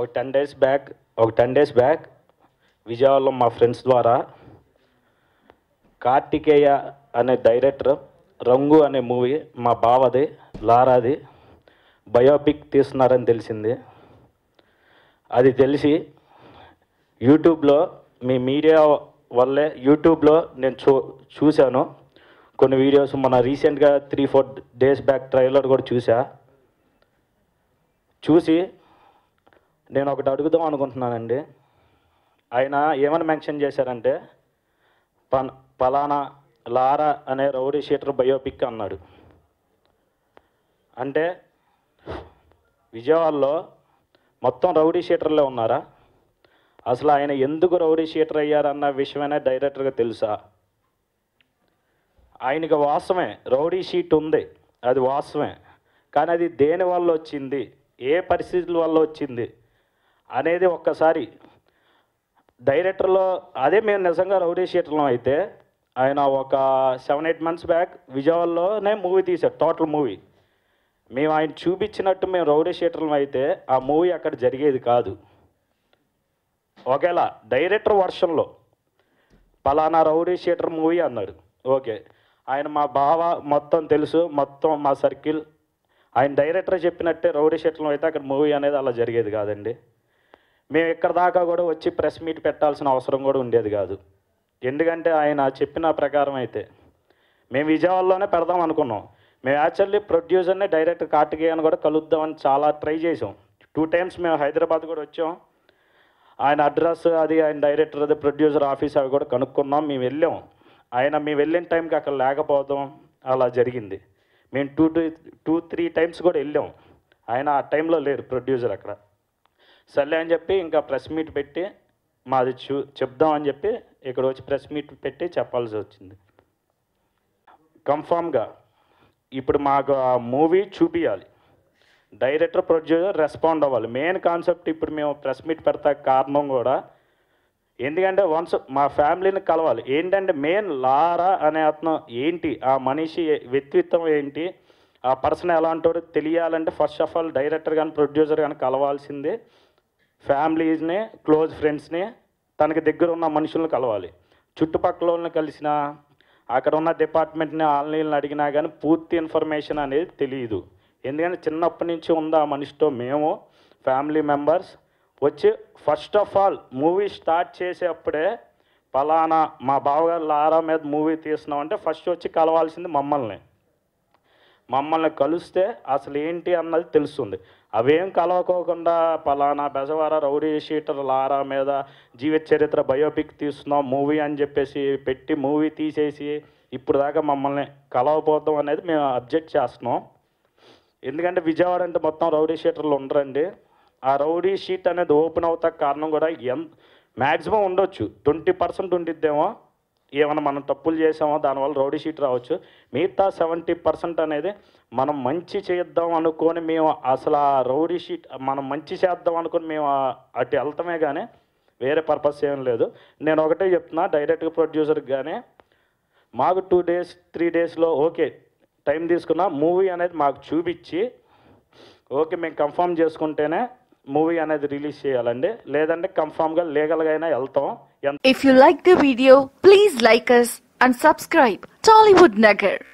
ఒక ten days back ఒక ten days back విజయవాడలో మా ఫ్రెండ్స్ ద్వారా కార్తికేయ అనే డైరెక్టర్ రంగు అనే మూవీ మా బావది లారాది బయోపిక్ తీస్తున్నారని తెలిసింది అది తెలిసి యూట్యూబ్లో మీ మీడియా వల్లే యూట్యూబ్లో నేను చూ చూశాను కొన్ని వీడియోస్ మన రీసెంట్గా three four days back trailer కూడా చూసా చూసి నేను ఒకటి అడుగుదాం అనుకుంటున్నానండి ఆయన ఏమని మెన్షన్ చేశారంటే పన్ పలానా లారా అనే రౌడీ షీటర్ బయోపిక్ అన్నాడు అంటే విజయవాడలో మొత్తం రౌడీ షీటర్లే ఉన్నారా అసలు ఆయన ఎందుకు రౌడీ షీటర్ అయ్యారన్న విషయమైనా డైరెక్టర్గా తెలుసా ఆయనకి వాస్తవమే రౌడీ షీట్ ఉంది అది వాస్తవమే కానీ అది దేని వల్ల వచ్చింది ఏ పరిస్థితుల వల్ల వచ్చింది అనేది ఒక్కసారి డైరెక్టర్లో అదే మేము నిజంగా రౌడీ షీటర్లో అయితే ఆయన ఒక సెవెన్ ఎయిట్ మంత్స్ బ్యాక్ విజయవాడలోనే మూవీ తీశారు టోటల్ మూవీ మేము ఆయన చూపించినట్టు మేము రౌడీ షీటర్లం అయితే ఆ మూవీ అక్కడ జరిగేది కాదు ఒకవేళ డైరెక్టర్ వర్షన్లో పలానా రౌడీ షీటర్ మూవీ అన్నాడు ఓకే ఆయన మా బావ మొత్తం తెలుసు మొత్తం మా సర్కిల్ ఆయన డైరెక్టర్ చెప్పినట్టే రౌడీ షీటర్లో అయితే అక్కడ మూవీ అనేది అలా జరిగేది కాదండి మేము ఇక్కడ దాకా కూడా వచ్చి ప్రెస్ మీట్ పెట్టాల్సిన అవసరం కూడా ఉండేది కాదు ఎందుకంటే ఆయన చెప్పిన ప్రకారం అయితే మేము విజయవాడలోనే పెడదాం అనుకున్నాం మేము యాక్చువల్లీ ప్రొడ్యూసర్ని డైరెక్ట్ కార్తికేయని కూడా కలుద్దామని చాలా ట్రై చేసాం టూ టైమ్స్ మేము హైదరాబాద్ కూడా వచ్చాం ఆయన అడ్రస్ అది ఆయన డైరెక్టర్ అది ప్రొడ్యూసర్ ఆఫీస్ అవి కూడా కనుక్కున్నాం మేము వెళ్ళాం ఆయన మేము వెళ్ళిన టైంకి అక్కడ లేకపోవడం అలా జరిగింది మేము two two two three times కూడా వెళ్ళాం ఆయన ఆ టైంలో లేరు ప్రొడ్యూసర్ అక్కడ సర్లే అని చెప్పి ఇంకా ప్రెస్ మీట్ పెట్టి మాది చూ చెప్దామని చెప్పి ఇక్కడ వచ్చి ప్రెస్ మీట్ పెట్టి చెప్పాల్సి వచ్చింది కన్ఫామ్గా ఇప్పుడు మాకు ఆ మూవీ చూపించాలి డైరెక్టర్ ప్రొడ్యూసర్ రెస్పాండ్ అవ్వాలి మెయిన్ కాన్సెప్ట్ ఇప్పుడు మేము ప్రెస్ మీట్ పెడతా కారణం కూడా ఎందుకంటే వన్స్ మా ఫ్యామిలీని కలవాలి ఏంటంటే మెయిన్ లారా అనే అతను ఏంటి ఆ మనిషి వ్యక్తిత్వం ఏంటి ఆ పర్సన్ ఎలాంటోడో తెలియాలంటే ఫస్ట్ ఆఫ్ ఆల్ డైరెక్టర్ కానీ ప్రొడ్యూసర్ కానీ కలవాల్సిందే ఫ్యామిలీస్ని క్లోజ్ ఫ్రెండ్స్ని తనకి దగ్గర ఉన్న మనుషులను కలవాలి చుట్టుపక్కల వాళ్ళని కలిసిన అక్కడ ఉన్న డిపార్ట్మెంట్ని ఆన్లైన్లో అడిగినా కానీ పూర్తి ఇన్ఫర్మేషన్ అనేది తెలియదు ఎందుకంటే చిన్నప్పటి నుంచి ఉంది ఆ మనిషితో మేము ఫ్యామిలీ మెంబర్స్ వచ్చి first of all movie start చేసేప్పుడే పలానా మా బావగారు లారా మీద మూవీ తీస్తున్నామంటే ఫస్ట్ వచ్చి కలవాల్సింది మమ్మల్ని మమ్మల్ని కలిస్తే అసలు ఏంటి అన్నది తెలుస్తుంది అవేం కలవకోకుండా పలానా బెజవార రౌడీ షీటర్ లారా మీద జీవిత చరిత్ర బయోపిక్ తీస్తున్నాం మూవీ అని చెప్పేసి పెట్టి మూవీ తీసేసి ఇప్పుడు దాకా మమ్మల్ని కలవపోతాం అనేది మేము అబ్జెక్ట్ చేస్తున్నాం ఎందుకంటే విజయవాడ అంటే మొత్తం రౌడీ షీటర్లు ఉండరండి ఆ రౌడీ షీట్ అనేది ఓపెన్ అవుతా కారణం కూడా ఎంత మ్యాక్సిమం ఉండొచ్చు ట్వంటీ పర్సెంట్ ఉండిద్దేమో ఏమైనా మనం తప్పులు చేసామో దానివల్ల రౌడీ షీట్ రావచ్చు మిగతా సెవెంటీ పర్సెంట్ అనేది మనం మంచి చేద్దాం అనుకొని మేము అసలు ఆ రౌడీ షీట్ మనం మంచి చేద్దాం అనుకొని మేము ఆ- అటు వెళ్తామే కానీ వేరే పర్పస్ ఏం లేదు నేను ఒకటే చెప్తున్నా డైరెక్ట్గా ప్రొడ్యూసర్కి కానీ మాకు టూ డేస్ త్రీ డేస్లో ఓకే టైం తీసుకున్న మూవీ అనేది మాకు చూపించి ఓకే మేము కన్ఫర్మ్ చేసుకుంటేనే మూవీ అనేది రిలీజ్ చేయాలండి లేదంటే కన్ఫామ్గా లీగల్గా అయినా వెళ్తాం ఎంత If you like the video, please like us and subscribe Tollywood Nagar.